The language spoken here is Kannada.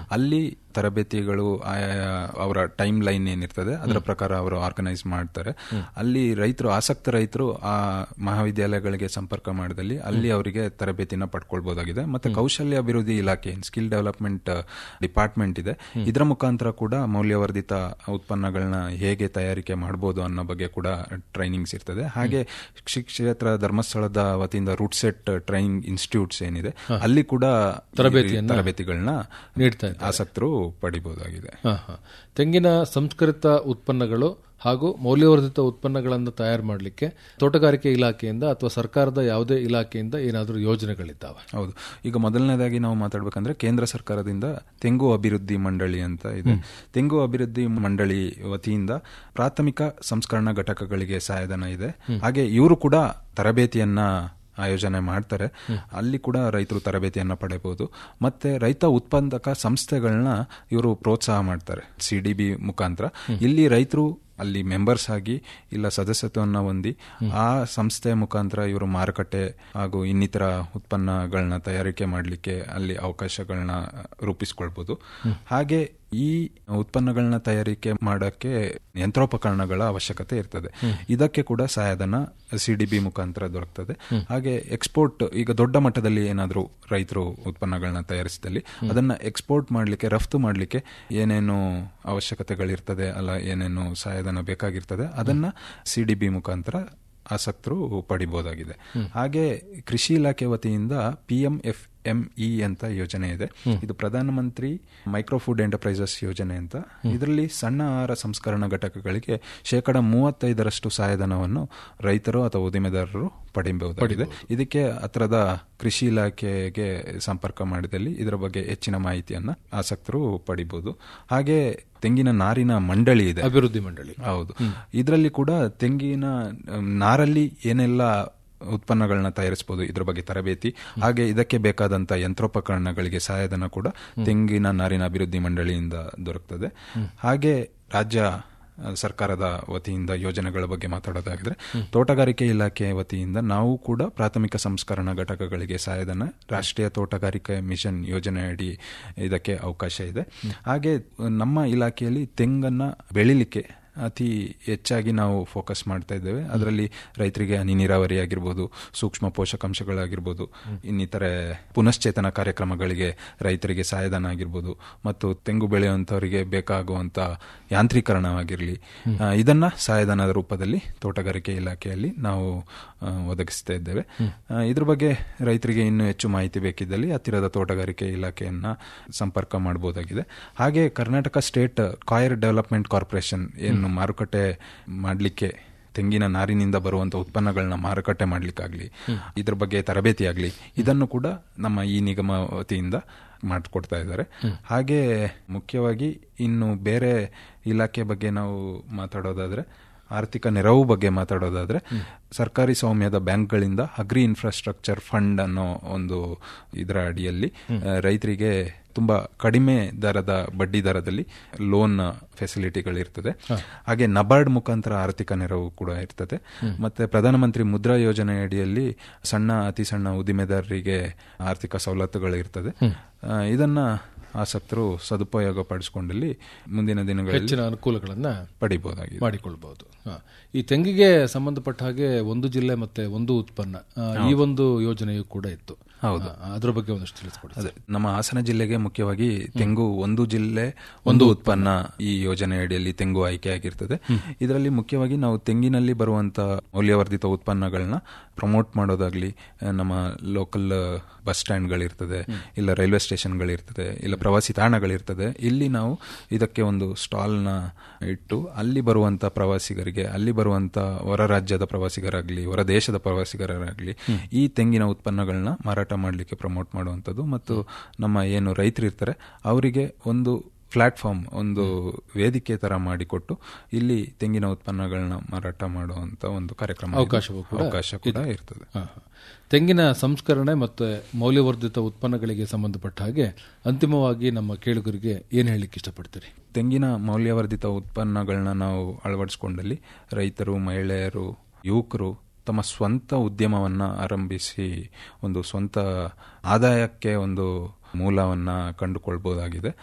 ಅಲ್ಲಿ ತರಬೇತಿಗಳು ಆಯಾ ಅವರ ಟೈಮ್ ಲೈನ್ ಏನಿರ್ತದೆ ಅದರ ಪ್ರಕಾರ ಅವರು ಆರ್ಗನೈಸ್ ಮಾಡ್ತಾರೆ ಅಲ್ಲಿ ರೈತರು ಆಸಕ್ತ ರೈತರು ಆ ಮಹಾವಿದ್ಯಾಲಯಗಳಿಗೆ ಸಂಪರ್ಕ ಮಾಡಿದಲ್ಲಿ ಅಲ್ಲಿ ಅವರಿಗೆ ತರಬೇತಿನ ಪಡ್ಕೊಳ್ಬಹುದಾಗಿದೆ ಮತ್ತೆ ಕೌಶಲ್ಯ ಅಭಿವೃದ್ಧಿ ಇಲಾಖೆ ಸ್ಕಿಲ್ ಡೆವಲಪ್ಮೆಂಟ್ ಡಿಪಾರ್ಟ್ಮೆಂಟ್ ಇದೆ ಇದರ ಮುಖಾಂತರ ಕೂಡ ಮೌಲ್ಯವರ್ಧಿತ ಉತ್ಪನ್ನಗಳನ್ನ ಹೇಗೆ ತಯಾರಿಕೆ ಮಾಡಬಹುದು ಅನ್ನೋ ಬಗ್ಗೆ ಕೂಡ ಟ್ರೈನಿಂಗ್ಸ್ ಇರ್ತದೆ ಹಾಗೆ ಶ್ರೀ ಕ್ಷೇತ್ರ ಧರ್ಮಸ್ಥಳದ ವತಿಯಿಂದ ರೂಟ್ ಸೆಟ್ ಟ್ರೈನಿಂಗ್ ಇನ್ಸ್ಟಿಟ್ಯೂಟ್ಸ್ ಏನಿದೆ ಅಲ್ಲಿ ಕೂಡ ತರಬೇತಿಯನ್ನ ತರಬೇತಿಗಳನ್ನ ನೀಡ್ತಾ ಇದ್ದಾರೆ. ಆಸಕ್ತರು ಪಡಿಬಹುದಾಗಿದೆ ಹಾ, ಹಾ. ತೆಂಗಿನ ಸಂಸ್ಕರಿತ ಉತ್ಪನ್ನಗಳು ಹಾಗೂ ಮೌಲ್ಯವರ್ಧಿತ ಉತ್ಪನ್ನಗಳನ್ನು ತಯಾರು ಮಾಡಲಿಕ್ಕೆ ತೋಟಗಾರಿಕೆ ಇಲಾಖೆಯಿಂದ ಅಥವಾ ಸರ್ಕಾರದ ಯಾವುದೇ ಇಲಾಖೆಯಿಂದ ಏನಾದರೂ ಯೋಜನೆಗಳಿದ್ದಾವೆ ಹೌದು ಈಗ ಮೊದಲನೇದಾಗಿ ನಾವು ಮಾತಾಡ್ಬೇಕಂದ್ರೆ ಕೇಂದ್ರ ಸರ್ಕಾರದಿಂದ ತೆಂಗು ಅಭಿವೃದ್ಧಿ ಮಂಡಳಿ ಅಂತ ಇದೆ ತೆಂಗು ಅಭಿವೃದ್ಧಿ ಮಂಡಳಿ ವತಿಯಿಂದ ಪ್ರಾಥಮಿಕ ಸಂಸ್ಕರಣಾ ಘಟಕಗಳಿಗೆ ಸಹಾಯಧನ ಇದೆ ಹಾಗೆ ಇವರು ಕೂಡ ತರಬೇತಿಯನ್ನ ಆಯೋಜನೆ ಮಾಡ್ತಾರೆ ಅಲ್ಲಿ ಕೂಡ ರೈತರು ತರಬೇತಿಯನ್ನ ಪಡೆಯಬಹುದು ಮತ್ತೆ ರೈತ ಉತ್ಪಾದಕ ಸಂಸ್ಥೆಗಳನ್ನ ಇವರು ಪ್ರೋತ್ಸಾಹ ಮಾಡ್ತಾರೆ ಸಿ ಡಿ ಬಿ ಮುಖಾಂತರ ಇಲ್ಲಿ ರೈತರು ಅಲ್ಲಿ ಮೆಂಬರ್ಸ್ ಆಗಿ ಇಲ್ಲ ಸದಸ್ಯತ್ವವನ್ನು ಹೊಂದಿ ಆ ಸಂಸ್ಥೆಯ ಮುಖಾಂತರ ಇವರು ಮಾರುಕಟ್ಟೆ ಹಾಗೂ ಇನ್ನಿತರ ಉತ್ಪನ್ನಗಳನ್ನ ತಯಾರಿಕೆ ಮಾಡಲಿಕ್ಕೆ ಅಲ್ಲಿ ಅವಕಾಶಗಳನ್ನ ರೂಪಿಸ್ಕೊಳ್ಬಹುದು ಹಾಗೆ ಈ ಉತ್ಪನ್ನಗಳನ್ನ ತಯಾರಿಕೆ ಮಾಡಕ್ಕೆ ಯಂತ್ರೋಪಕರಣಗಳ ಅವಶ್ಯಕತೆ ಇರ್ತದೆ ಇದಕ್ಕೆ ಕೂಡ ಸಹಾಯಧನ ಸಿ ಡಿ ಬಿ ಮುಖಾಂತರ ದೊರಕ್ತದೆ ಹಾಗೆ ಎಕ್ಸ್ಪೋರ್ಟ್ ಈಗ ದೊಡ್ಡ ಮಟ್ಟದಲ್ಲಿ ಏನಾದರೂ ರೈತರು ಉತ್ಪನ್ನಗಳನ್ನ ತಯಾರಿಸಿದಲ್ಲಿ ಅದನ್ನ ಎಕ್ಸ್ಪೋರ್ಟ್ ಮಾಡಲಿಕ್ಕೆ ರಫ್ತು ಮಾಡಲಿಕ್ಕೆ ಏನೇನು ಅವಶ್ಯಕತೆಗಳಿರ್ತದೆ ಅಲ್ಲ ಏನೇನು ಸಹಾಯಧನ ಬೇಕಾಗಿರ್ತದೆ ಅದನ್ನ ಸಿ ಡಿ ಬಿ ಮುಖಾಂತರ ಆಸಕ್ತರು ಪಡಿಬಹುದಾಗಿದೆ ಹಾಗೆ ಕೃಷಿ ಇಲಾಖೆ ವತಿಯಿಂದ P M F M E ಅಂತ ಯೋಜನೆ ಇದೆ ಇದು ಪ್ರಧಾನಮಂತ್ರಿ ಮೈಕ್ರೋ ಫುಡ್ ಎಂಟರ್ಪ್ರೈಸಸ್ ಯೋಜನೆ ಅಂತ ಇದರಲ್ಲಿ ಸಣ್ಣ ಆಹಾರ ಸಂಸ್ಕರಣಾ ಘಟಕಗಳಿಗೆ ಶೇಕಡ ಮೂವತ್ತೈದರಷ್ಟು ಸಹಾಯಧನವನ್ನು ರೈತರು ಅಥವಾ ಉದ್ದಿಮೆದಾರರು ಪಡೆಯಬಹುದಾಗಿದೆ ಇದಕ್ಕೆ ಹತ್ರದ ಕೃಷಿ ಇಲಾಖೆಗೆ ಸಂಪರ್ಕ ಮಾಡಿದಲ್ಲಿ ಇದರ ಬಗ್ಗೆ ಹೆಚ್ಚಿನ ಮಾಹಿತಿಯನ್ನ ಆಸಕ್ತರು ಪಡಿಬಹುದು ಹಾಗೆ ತೆಂಗಿನ ನಾರಿನ ಮಂಡಳಿ ಇದೆ ಅಭಿವೃದ್ಧಿ ಮಂಡಳಿ ಹೌದು ಇದರಲ್ಲಿ ಕೂಡ ತೆಂಗಿನ ಅಮ್, ನಾರಲ್ಲಿ ಏನೆಲ್ಲ ಉತ್ಪನ್ನಗಳನ್ನ ತಯಾರಿಸಬಹುದು ಇದ್ರ ಬಗ್ಗೆ ತರಬೇತಿ ಹಾಗೆ ಇದಕ್ಕೆ ಬೇಕಾದಂತ ಯಂತ್ರೋಪಕರಣಗಳಿಗೆ ಸಹಾಯಧನ ಕೂಡ ತೆಂಗಿನ ನಾರಿನ ಅಭಿವೃದ್ಧಿ ಮಂಡಳಿಯಿಂದ ದೊರಕ್ತದೆ ಹಾಗೆ ರಾಜ್ಯ ಆ, ಸರ್ಕಾರದ ವತಿಯಿಂದ ಯೋಜನೆಗಳ ಬಗ್ಗೆ ಮಾತಾಡೋದಾಗಿದ್ರೆ ತೋಟಗಾರಿಕೆ ಇಲಾಖೆ ವತಿಯಿಂದ ನಾವು ಕೂಡ ಪ್ರಾಥಮಿಕ ಸಂಸ್ಕರಣಾ ಘಟಕಗಳಿಗೆ ಸಹಾಯಧನ ರಾಷ್ಟ್ರೀಯ ತೋಟಗಾರಿಕೆ ಮಿಷನ್ ಯೋಜನೆ ಅಡಿ ಇದಕ್ಕೆ ಅವಕಾಶ ಇದೆ ಹಾಗೆ ನಮ್ಮ ಇಲಾಖೆಯಲ್ಲಿ ತೆಂಗನ್ನ ಬೆಳಿಲಿಕ್ಕೆ ಅತಿ ಹೆಚ್ಚಾಗಿ ನಾವು ಫೋಕಸ್ ಮಾಡ್ತಾ ಇದ್ದೇವೆ ಅದರಲ್ಲಿ ರೈತರಿಗೆ ಹನಿ ನೀರಾವರಿ ಆಗಿರ್ಬೋದು ಸೂಕ್ಷ್ಮ ಪೋಷಕಾಂಶಗಳಾಗಿರ್ಬೋದು ಇನ್ನಿತರೆ ಪುನಶ್ಚೇತನ ಕಾರ್ಯಕ್ರಮಗಳಿಗೆ ರೈತರಿಗೆ ಸಹಾಯಧನ ಆಗಿರ್ಬೋದು ಮತ್ತು ತೆಂಗು ಬೆಳೆಯುವಂಥವರಿಗೆ ಬೇಕಾಗುವಂತ ಯಾಂತ್ರೀಕರಣವಾಗಿರಲಿ ಆ, ಇದನ್ನ ಸಹಾಯಧನದ ರೂಪದಲ್ಲಿ ತೋಟಗಾರಿಕೆ ಇಲಾಖೆಯಲ್ಲಿ ನಾವು ಆ, ಒದಗಿಸ್ತಾ ಇದ್ದೇವೆ ಆ, ಇದ್ರ ಬಗ್ಗೆ ರೈತರಿಗೆ ಇನ್ನೂ ಹೆಚ್ಚು ಮಾಹಿತಿ ಬೇಕಿದ್ದಲ್ಲಿ ಹತ್ತಿರದ ತೋಟಗಾರಿಕೆ ಇಲಾಖೆಯನ್ನ ಸಂಪರ್ಕ ಮಾಡಬಹುದಾಗಿದೆ ಹಾಗೆ Karnataka state coir development corporation ಏನು ಮಾರುಕಟ್ಟೆ ಮಾಡಲಿಕ್ಕೆ ತೆಂಗಿನ ನಾರಿನಿಂದ ಬರುವಂತ ಉತ್ಪನ್ನಗಳನ್ನ ಮಾರುಕಟ್ಟೆ ಮಾಡ್ಲಿಕ್ಕಾಗ್ಲಿ ಇದ್ರ ಬಗ್ಗೆ ತರಬೇತಿ ಆಗ್ಲಿ ಇದನ್ನು ಕೂಡ ನಮ್ಮ ಈ ನಿಗಮ ವತಿಯಿಂದ ಮಾಡಿಕೊಡ್ತಾ ಇದ್ದಾರೆ ಹಾಗೆ ಮುಖ್ಯವಾಗಿ ಇನ್ನು ಬೇರೆ ಇಲಾಖೆ ಬಗ್ಗೆ ನಾವು ಮಾತಾಡೋದಾದ್ರೆ ಆರ್ಥಿಕ ನೆರವು ಬಗ್ಗೆ ಮಾತಾಡೋದಾದ್ರೆ ಸರ್ಕಾರಿ ಸ್ವಾಮ್ಯದ ಬ್ಯಾಂಕ್ಗಳಿಂದ ಅಗ್ರಿ ಇನ್ಫ್ರಾಸ್ಟ್ರಕ್ಚರ್ ಫಂಡ್ ಅನ್ನೋ ಒಂದು ಇದರ ಅಡಿಯಲ್ಲಿ ಆ, ರೈತರಿಗೆ ತುಂಬಾ ಕಡಿಮೆ ದರದ ಬಡ್ಡಿ ದರದಲ್ಲಿ ಲೋನ್ ಫೆಸಿಲಿಟಿಗಳಿರ್ತದೆ ಹಾಗೆ ನಬಾರ್ಡ್ ಮುಖಾಂತರ ಆರ್ಥಿಕ ನೆರವು ಕೂಡ ಇರ್ತದೆ ಮತ್ತೆ ಪ್ರಧಾನಮಂತ್ರಿ ಮುದ್ರಾ ಯೋಜನೆ ಅಡಿಯಲ್ಲಿ ಸಣ್ಣ ಅತಿ ಸಣ್ಣ ಉದ್ದಿಮೆದಾರರಿಗೆ ಆರ್ಥಿಕ ಸವಲತ್ತುಗಳು ಇರ್ತದೆ ಆ, ಇದನ್ನ ಆಸಕ್ತರು ಸದುಪಯೋಗ ಪಡಿಸಿಕೊಂಡಲ್ಲಿ ಮುಂದಿನ ದಿನಗಳಲ್ಲಿ ಹೆಚ್ಚಿನ ಅನುಕೂಲಗಳನ್ನ ಪಡಿಬಹುದಾಗಿದೆ ಮಾಡಿಕೊಳ್ಬಹುದು ಹಾ. ಈ ತೆಂಗಿಗೆ ಸಂಬಂಧಪಟ್ಟ ಹಾಗೆ ಒಂದು ಜಿಲ್ಲೆ ಮತ್ತೆ ಒಂದು ಉತ್ಪನ್ನ ಆ, ಈ ಒಂದು ಯೋಜನೆಯು ಕೂಡ ಇತ್ತು ಹೌದು. ಆ, ಅದ್ರ ಬಗ್ಗೆ ಒಂದಷ್ಟು ತಿಳಿಸ್ಕೊಡಿ ಅದೇ ನಮ್ಮ ಹಾಸನ ಜಿಲ್ಲೆಗೆ ಮುಖ್ಯವಾಗಿ ತೆಂಗು ಒಂದು ಜಿಲ್ಲೆ ಒಂದು ಉತ್ಪನ್ನ ಈ ಯೋಜನೆ ಅಡಿಯಲ್ಲಿ ತೆಂಗು ಆಯ್ಕೆಯಾಗಿರ್ತದೆ ಇದರಲ್ಲಿ ಮುಖ್ಯವಾಗಿ ನಾವು ತೆಂಗಿನಲ್ಲಿ ಬರುವಂತ ಮೌಲ್ಯವರ್ಧಿತ ಉತ್ಪನ್ನಗಳನ್ನ ಪ್ರಮೋಟ್ ಮಾಡೋದಾಗ್ಲಿ ಆ, ನಮ್ಮ ಲೋಕಲ್ ಬಸ್ ಸ್ಟ್ಯಾಂಡ್ಗಳಿರ್ತದೆ ಇಲ್ಲ ರೈಲ್ವೆ ಸ್ಟೇಷನ್ಗಳಿರ್ತದೆ ಇಲ್ಲ ಪ್ರವಾಸಿ ತಾಣಗಳಿರ್ತದೆ ಇಲ್ಲಿ ನಾವು ಇದಕ್ಕೆ ಒಂದು ಸ್ಟಾಲ್ನ ಇಟ್ಟು ಅಲ್ಲಿ ಬರುವಂತ ಪ್ರವಾಸಿಗರಿಗೆ ಅಲ್ಲಿ ಬರುವಂತ ಹೊರ ರಾಜ್ಯದ ಪ್ರವಾಸಿಗರಾಗ್ಲಿ ಹೊರ ದೇಶದ ಪ್ರವಾಸಿಗರಾಗ್ಲಿ ಈ ತೆಂಗಿನ ಉತ್ಪನ್ನಗಳನ್ನ ಮಾರಾಟ ಮಾಡಲಿಕ್ಕೆ ಪ್ರಮೋಟ್ ಮಾಡುವಂಥದ್ದು ಮತ್ತು ನಮ್ಮ ಏನು ರೈತರು ಇರ್ತಾರೆ ಅವರಿಗೆ ಒಂದು ಪ್ಲಾಟ್ಫಾರ್ಮ್ ಒಂದು ವೇದಿಕೆ ತರ ಮಾಡಿಕೊಟ್ಟು ಇಲ್ಲಿ ತೆಂಗಿನ ಉತ್ಪನ್ನಗಳನ್ನ ಮಾರಾಟ ಮಾಡುವಂತ ಒಂದು ಕಾರ್ಯಕ್ರಮ ಇದೆ. ಅವಕಾಶವೂ ಕೂಡ ಅವಕಾಶ ಕೂಡ ಇರ್ತದೆ ಹಾ, ಹಾ. ತೆಂಗಿನ ಸಂಸ್ಕರಣೆ ಮತ್ತು ಮೌಲ್ಯವರ್ಧಿತ ಉತ್ಪನ್ನಗಳಿಗೆ ಸಂಬಂಧಪಟ್ಟ ಹಾಗೆ ಅಂತಿಮವಾಗಿ ನಮ್ಮ ಕೇಳುಗರಿಗೆ ಏನು ಹೇಳಲಿಕ್ಕೆ ಇಷ್ಟಪಡ್ತೀರಿ ತೆಂಗಿನ ಮೌಲ್ಯವರ್ಧಿತ ಉತ್ಪನ್ನಗಳನ್ನ ನಾವು ಅಳವಡಿಸಿಕೊಂಡಲ್ಲಿ ರೈತರು ಮಹಿಳೆಯರು ಯುವಕರು ತಮ್ಮ ಸ್ವಂತ ಉದ್ಯಮವನ್ನ ಆರಂಭಿಸಿ ಒಂದು ಸ್ವಂತ ಆದಾಯಕ್ಕೆ ಒಂದು ಮೂಲವನ್ನ ಕಂಡುಕೊಳ್ಬಹುದಾಗಿದೆ